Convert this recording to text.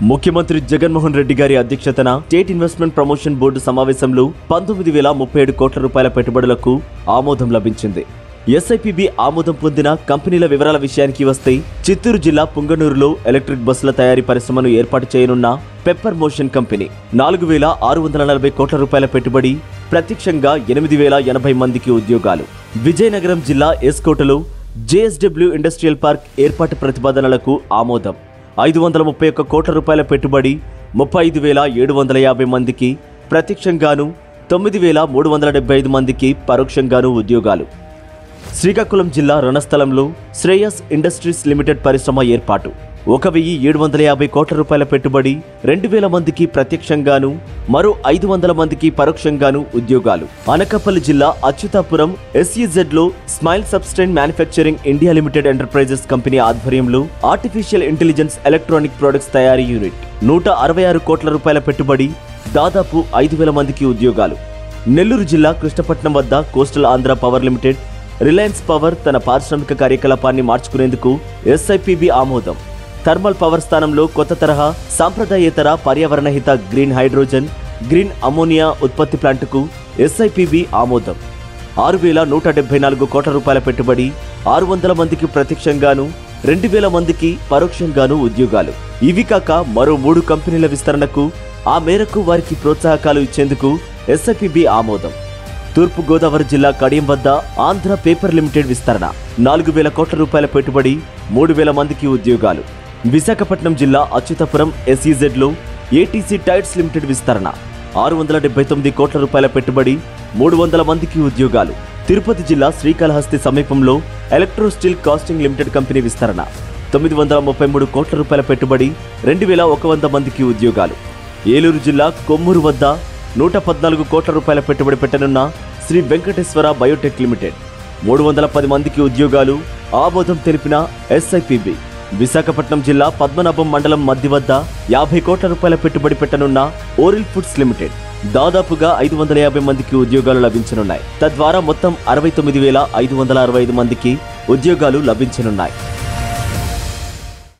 ముఖ్యమంత్రి జగన్మోహన్ రెడ్డి గారి అధ్యక్షతన స్టేట్ ఇన్వెస్ట్మెంట్ ప్రమోషన్ బోర్డు సమావేశంలో పంతొమ్మిది వేల ముప్పై ఏడు కోట్ల రూపాయల పెట్టుబడులకు ఆమోదం లభించింది ఎస్ఐపిబి ఆమోదం పొందిన కంపెనీల వివరాల విషయానికి వస్తే చిత్తూరు జిల్లా పుంగనూరులో ఎలక్ట్రిక్ బస్సుల తయారీ పరిశ్రమను ఏర్పాటు చేయనున్న పెప్పర్ మోషన్ కంపెనీ నాలుగు వేల ఆరు వందల నలభై కోట్ల రూపాయల పెట్టుబడి ప్రత్యక్షంగా ఎనిమిది వేల ఎనభై మందికి ఉద్యోగాలు విజయనగరం జిల్లా ఎస్కోటలో జేఎస్డబ్ల్యూ ఇండస్ట్రియల్ పార్క్ ఏర్పాటు ప్రతిపాదనలకు ఆమోదం ఐదు వందల ముప్పై ఒక్క కోట్ల రూపాయల పెట్టుబడి ముప్పై ఐదు వేల ఏడు వందల యాభై మందికి ప్రత్యక్షంగాను తొమ్మిది వేల మూడు వందల డెబ్బై ఐదు మందికి పరోక్షంగాను ఉద్యోగాలు శ్రీకాకుళం జిల్లా రణస్థలంలో శ్రేయస్ ఇండస్ట్రీస్ లిమిటెడ్ పరిశ్రమ ఏర్పాటు ఒక వెయ్యి ఏడు వందల యాభై కోట్ల రూపాయల పెట్టుబడి రెండు వేల మందికి ప్రత్యక్షంగాను మరో ఐదు వందల మందికి పరోక్షంగాను ఉద్యోగాలు అనకాపల్లి జిల్లా అచ్యుతాపురం ఎస్ఈజెడ్ లో స్మైల్ సబ్స్టైన్ manufacturing India limited enterprises company ఆధ్వర్యంలో ఆర్టిఫిషియల్ ఇంటెలిజెన్స్ ఎలక్ట్రానిక్ ప్రొడక్ట్స్ తయారీ యూనిట్ నూట అరవై ఆరు కోట్ల రూపాయల పెట్టుబడి దాదాపు ఐదు వేల మందికి ఉద్యోగాలు నెల్లూరు జిల్లా కృష్ణపట్నం వద్ద coastal Andhra power limited Reliance power తన పారిశ్రామిక కార్యకలాపాన్ని మార్చుకునేందుకు ఎస్ఐపిబి ఆమోదం థర్మల్ పవర్ స్థానంలో కొత్త తరహా సాంప్రదాయేతర పర్యావరణ హిత గ్రీన్ హైడ్రోజన్ గ్రీన్ అమోనియా ఉత్పత్తి ప్లాంటుకు ఎస్ఐపిబి ఆమోదం ఆరు వేల నూట డెబ్బై నాలుగు కోట్ల రూపాయల పెట్టుబడి ఆరు వందల మందికి ప్రత్యక్షంగాను రెండు వేల మందికి పరోక్షంగాను ఉద్యోగాలు ఇవి కాక మరో మూడు కంపెనీల విస్తరణకు ఆ మేరకు వారికి ప్రోత్సాహకాలు ఇచ్చేందుకు ఎస్ఐపిబి ఆమోదం తూర్పు గోదావరి జిల్లా కడియం వద్ద ఆంధ్ర పేపర్ లిమిటెడ్ విస్తరణ నాలుగు వేల కోట్ల రూపాయల పెట్టుబడి మూడు వేల మందికి ఉద్యోగాలు విశాఖపట్నం జిల్లా అచ్యుతపురం ఎస్ఈజెడ్ లో ఏటీసీ టైర్స్ లిమిటెడ్ విస్తరణ ఆరు వందల డెబ్బై తొమ్మిది కోట్ల రూపాయల పెట్టుబడి మూడు వందల మందికి ఉద్యోగాలు తిరుపతి జిల్లా శ్రీకాళహస్తి సమీపంలో electro steel casting limited company విస్తరణ తొమ్మిది వందల ముప్పై మూడు కోట్ల రూపాయల పెట్టుబడి రెండు వేల ఒక వంద మందికి ఉద్యోగాలు ఏలూరు జిల్లా కొమ్మూరు వద్ద నూట పద్నాలుగు కోట్ల రూపాయల పెట్టుబడి పెట్టనున్న శ్రీ వెంకటేశ్వర బయోటెక్ లిమిటెడ్ మూడు వందల పది మందికి ఉద్యోగాలు ఆమోదం తెలిపిన ఎస్ఐపిబి విశాఖపట్నం జిల్లా పద్మనాభం మండలం మధ్య వద్ద యాభై కోట్ల రూపాయల పెట్టుబడి పెట్టనున్న ఓరిల్ ఫుడ్స్ లిమిటెడ్ దాదాపుగా ఐదు వందల యాభై మందికి ఉద్యోగాలు లభించనున్నాయి తద్వారా మొత్తం అరవై తొమ్మిది వేల ఐదు వందల అరవై ఐదు మందికి ఉద్యోగాలు లభించనున్నాయి